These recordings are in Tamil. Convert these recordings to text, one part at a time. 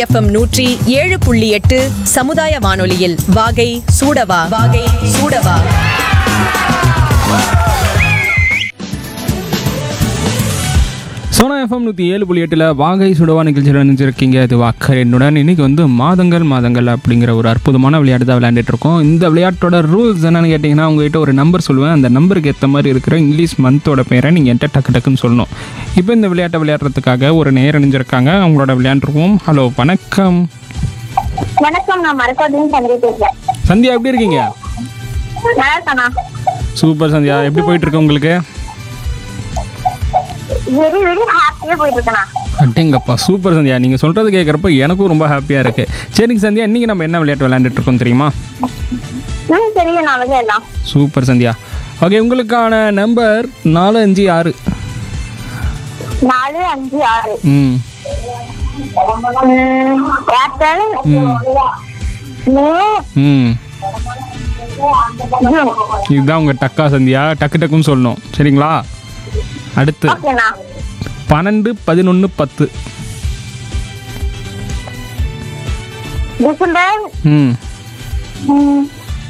எஃப்எம் நூற்றி ஏழு புள்ளி எட்டு சமுதாய வானொலியில் வாகை சூடவா வாகை சூடவா சோனா எஃப்எம் நூற்றி ஏழு புள்ளி எட்டில் வாகை சுடவா நிகழ்ச்சியில் நினைச்சிருக்கீங்க இது வாக்கர் என்னுடன் இன்னைக்கு வந்து மாதங்கள் மாதங்கள் அப்படிங்கிற ஒரு அற்புதமான விளையாட்டு தான் விளையாண்டுட்டு இருக்கோம் இந்த விளையாட்டோட ரூல்ஸ் என்னன்னு கேட்டிங்கன்னா உங்ககிட்ட ஒரு நம்பர் சொல்லுவேன் அந்த நம்பருக்கு ஏற்ற மாதிரி இருக்கிற இங்கிலீஷ் மந்தோட பேரை நீங்கள் என்கிட்ட டக்கு டக்குன்னு சொல்லணும் இப்போ இந்த விளையாட்டை விளையாடுறதுக்காக ஒரு நேர் அணிஞ்சிருக்காங்க அவங்களோட விளையாண்டுருக்கோம் ஹலோ வணக்கம் வணக்கம் நான் மரக்காட்டிலும் சந்திரி பேசுறேன் சந்தியா எப்படி இருக்கீங்க நல்லா இருக்கானா சூப்பர் சந்தியா எப்படி போயிட்டு இருக்கு உங்களுக்கு வெரி வெரி ஹாப்பியா போயிட்டு இருக்கேனா அட்டேங்கப்பா சூப்பர் சந்தியா நீங்கள் சொல்கிறது கேட்குறப்ப எனக்கும் ரொம்ப ஹாப்பியாக இருக்குது சரிங்க சந்தியா இன்றைக்கி நம்ம என்ன விளையாட்டு விளையாண்டுட்டு இருக்கோம் தெரியுமா ம் தெரியும் நாளைக்கு எல்லாம் சூப்பர் சந்தியா ஓகே உங்களுக்கான நம்பர் நாலு அஞ்சு ஆறு நாலு அஞ்சு ஆறு ம் ம், ஏப்ரல் மே ம் ஜூன் இதுதான் உங்கள் டக்கா சந்தியா டக்கு டக்குன்னு சொல்லணும் சரிங்களா அடுத்து ஓகேண்ணா பன்னெண்டு பதினொன்று பத்து டிசம்பர் ம் ம்,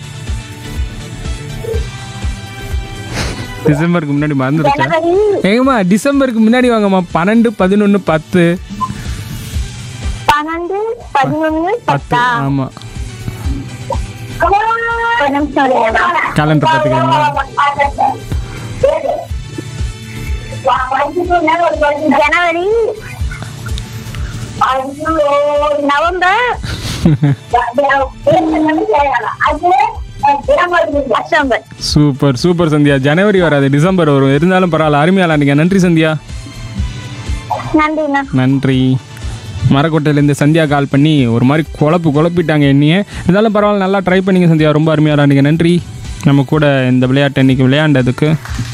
டிசம்பருக்கு முன்னாடி மறந்துருச்சா ஜனவரி ஏங்கம்மா டிசம்பருக்கு முன்னாடி வாங்கம்மா பன்னெண்டு பதினொன்று பத்து பன்னெண்டு பதினொன்னு பத்து பத்தா ஆமாம் ஒரு நிமிஷம் இருங்கண்ணா. கேலண்டர் பார்த்துக்கிறீங்களா ஜனவரி நவம்பர் டிசம்பர் சூப்பர் சூப்பர் சந்தியா ஜனவரி வராது டிசம்பர் வரும் இருந்தாலும் பரவாயில்ல அருமையாக விளாண்டுங்க நன்றி சந்தியா நன்றிண்ணா நன்றி மரக்கோட்டையிலேருந்து சந்தியா கால் பண்ணி ஒரு மாதிரி குழப்பு குழப்பிட்டாங்க என்னையே இருந்தாலும் பரவாயில்ல நல்லா ட்ரை பண்ணிங்க சந்தியா ரொம்ப அருமையாக விளாண்டுங்க நன்றி நம்ம கூட இந்த விளையாட்டை இன்னைக்கு விளையாண்டதுக்கு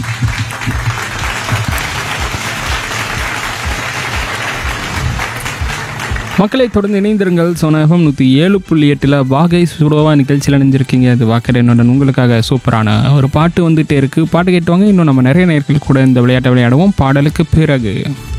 மக்களை தொடர்ந்து இணைந்திருங்கள் சோனா எஃப்எம் நூற்றி ஏழு புள்ளி எட்டில் வாகை சுடோவா நிகழ்ச்சியில் இணைஞ்சிருக்கீங்க அது வாக்கர் என்னுடன் உங்களுக்காக சூப்பரான ஒரு பாட்டு வந்துகிட்டே இருக்குது பாட்டு கேட்டுவாங்க இன்னும் நம்ம நிறைய நேர்கள் கூட இந்த விளையாட்டை விளையாடுவோம் பாடலுக்கு பிறகு